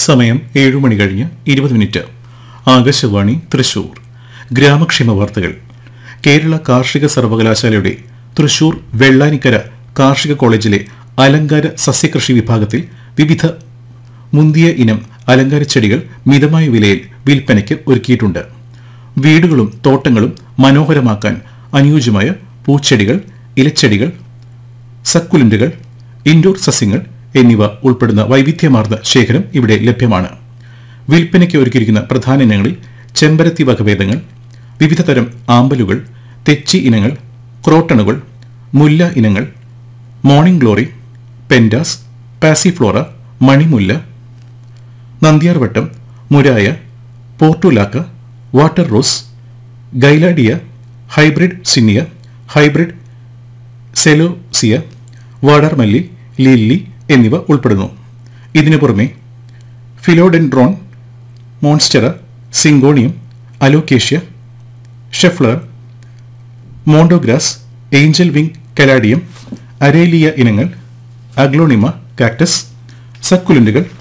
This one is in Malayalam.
സമയം ഏഴു മണി കഴിഞ്ഞ് ഇരുപത് മിനിറ്റ് ആകാശവാണി തൃശൂർ ഗ്രാമക്ഷേമ വാർത്തകൾ കേരള കാർഷിക സർവകലാശാലയുടെ തൃശൂർ വെള്ളാനിക്കര കാർഷിക കോളേജിലെ അലങ്കാര സസ്യകൃഷി വിഭാഗത്തിൽ വിവിധ മുന്തിയ ഇനം അലങ്കാര ചെടികൾ മിതമായ വിലയിൽ വിൽപ്പനയ്ക്ക് ഒരുക്കിയിട്ടുണ്ട് വീടുകളും തോട്ടങ്ങളും മനോഹരമാക്കാൻ അനുയോജ്യമായ പൂച്ചെടികൾ ഇലച്ചെടികൾ സക്കുലന്റുകൾ ഇൻഡോർ സസ്യങ്ങൾ എന്നിവ ഉൾപ്പെടുന്ന വൈവിധ്യമാർന്ന ശേഖരം ഇവിടെ ലഭ്യമാണ് വിൽപ്പനയ്ക്ക് ഒരുക്കിയിരിക്കുന്ന പ്രധാന ഇനങ്ങളിൽ ചെമ്പരത്തി വകഭേദങ്ങൾ വിവിധ തരം ആമ്പലുകൾ തെച്ചി ഇനങ്ങൾ ക്രോട്ടണുകൾ മുല്ല ഇനങ്ങൾ മോർണിംഗ് ഗ്ലോറി പെൻഡാസ് പാസിഫ്ലോറ മണിമുല്ല നന്ദ്യാർവട്ടം മുരായ portulaca water rose gaillardia hybrid zinnia hybrid celosia വാടാർമല്ലി ലില്ലി എന്നിവ ഉൾപ്പെടുന്നു ഇതിനു പുറമെ philodendron monstera syngonium alocasia schefflera mondo grass angel wing caladium aralia ഇനങ്ങൾ അഗ്ലോണിമ കാക്ടസ് സക്കുലന്റുകൾ